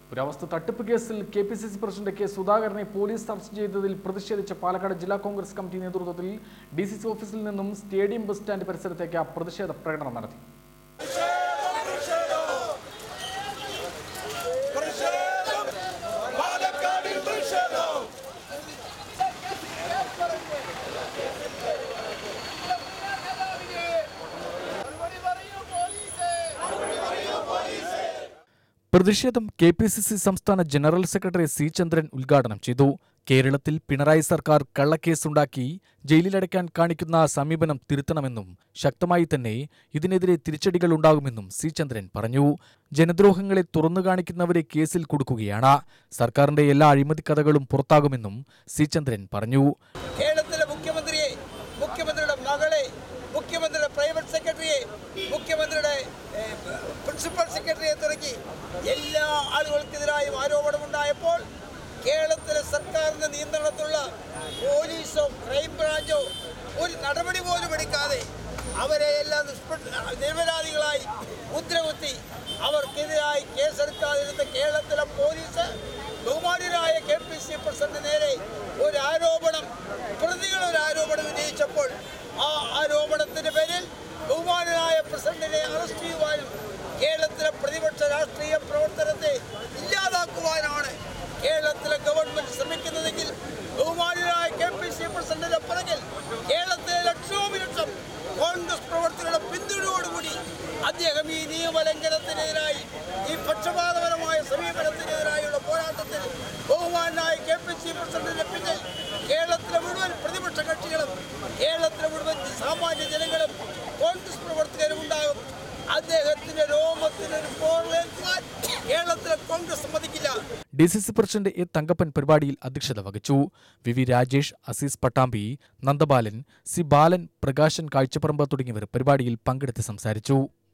പുരാവസ്തു തട്ടിപ്പ് കേസിൽ K P C C president K സുധാകരനെ പോലീസ് അറസ്റ്റ് ചെയ്തതിൽ പ്രതിഷേധിച്ച് പാലക്കാട് ജില്ലാ കോൺഗ്രസ് കമ്മിറ്റി നേതൃത്വത്തിൽ ഡി സി സി ഓഫീസിൽ നിന്നും സ്റ്റേഡിയം ബസ് സ്റ്റാൻഡ് പരിസരത്തേക്ക് പ്രതിഷേധ പ്രകടനം നടത്തി പ്രതിഷേധം പാലക്കാടിൽ പ്രതിഷേധം പ്രതിഷേധം കെ പി സി സി സംസ്ഥാന ജനറൽ സെക്രട്ടറി സി ചന്ദ്രൻ ഉദ്ഘാടനം ചെയ്തു കേരളത്തിൽ പിണറായി സർക്കാർ കള്ളക്കേസുണ്ടാക്കി ജയിലിലടയ്ക്കാൻ കാണിക്കുന്ന സമീപനം തിരുത്തണമെന്നും ശക്തമായി തന്നെ ഇതിനെതിരെ തിരിച്ചടികൾ ഉണ്ടാകുമെന്നും സി ചന്ദ്രൻ പറഞ്ഞു ജനദ്രോഹങ്ങളെ തുറന്നു കാണിക്കുന്നവരെ കേസിൽ കൊടുക്കുകയാണ് സർക്കാരിന്റെ എല്ലാ അഴിമതി കഥകളും പുറത്താകുമെന്നും സി ചന്ദ്രൻ പറഞ്ഞു കേരളത്തിലെ മുഖ്യമന്ത്രിയെ മുഖ്യമന്ത്രിയുടെ മകളെ മുഖ്യമന്ത്രിയുടെ പ്രൈവറ്റ് സെക്രട്ടറിയെ മുഖ്യമന്ത്രിയുടെ ഏഹ്, പ്രിൻസിപ്പൽ സെക്രട്ടറിയെ തുടങ്ങി എല്ലാ ആളുകൾക്കെതിരായും ആരോപണമുണ്ടായപ്പോൾ കേരളത്തിലെ സർക്കാരിന്റെ നിയന്ത്രണത്തിലുള്ള പോലീസോ ക്രൈംബ്രാഞ്ചോ ഒരു നടപടി പോലും എടുക്കാതെ അവരെ എല്ലാം നിഷ്പ- നിരപരാധികളായി മുദ്രകുത്തി അവർക്കെതിരായി കേസെടുക്കാതിരുന്ന കേരളത്തിലെ പോലീസ് ബഹുമാന്യരായ കെ പി സി പ്രസിഡന്റ് നേരെ ഒരു ആരോപണം പ്രതികൾ ഒരു ആരോപണം ഉന്നയിച്ചപ്പോൾ ആ ആരോപണത്തിന്റെ പേരിൽ ബഹുമാനരായ പ്രസിഡന്റിനെ അറസ്റ്റ് ചെയ്യുവാനും കേരളത്തിലെ പ്രതിപക്ഷ രാഷ്ട്രീയ പ്രവർത്തനത്തെ ഇല്ലാതാക്കുവാനാണ് കേരളത്തിലെ ഗവൺമെന്റ് ശ്രമിക്കുന്നതെങ്കിൽ ബഹുമാനരായ കെ പി സി പ്രസിഡന്റിന്റെ പിറകിൽ കേരളത്തിലെ ലക്ഷോപലക്ഷം കോൺഗ്രസ് പ്രവർത്തകരുടെ പിന്തുണയോടുകൂടി അദ്ദേഹം ഈ നിയമലംഘനത്തിനെതിരായി ഈ പക്ഷപാതപരമായ സമീപനത്തിനെതിരായുള്ള പോരാട്ടത്തിൽ ബഹുമാനായ കെ പി സി പ്രസിഡന്റിന്റെ പിന്നിൽ കേരളത്തിലെ മുഴുവൻ പ്രതിപക്ഷ കക്ഷികളും കേരളത്തിലെ മുഴുവൻ സാമാന്യ ജനങ്ങളും കോൺഗ്രസ് പ്രവർത്തകരും ഉണ്ടാകും അദ്ദേഹത്തിന്റെ രോമത്തിനൊരു പോർലേൽക്കാൻ കേരളത്തിലെ കോൺഗ്രസ് സമ്മതിക്കില്ല D C C president A Thankappan പരിപാടിയിൽ അധ്യക്ഷത വഹിച്ചു V V Rajesh Azeez Pattambi Nandabalan C Balan Prakashan Kazhchaparambu തുടങ്ങിയവർ പരിപാടിയിൽ പങ്കെടുത്ത് സംസാരിച്ചു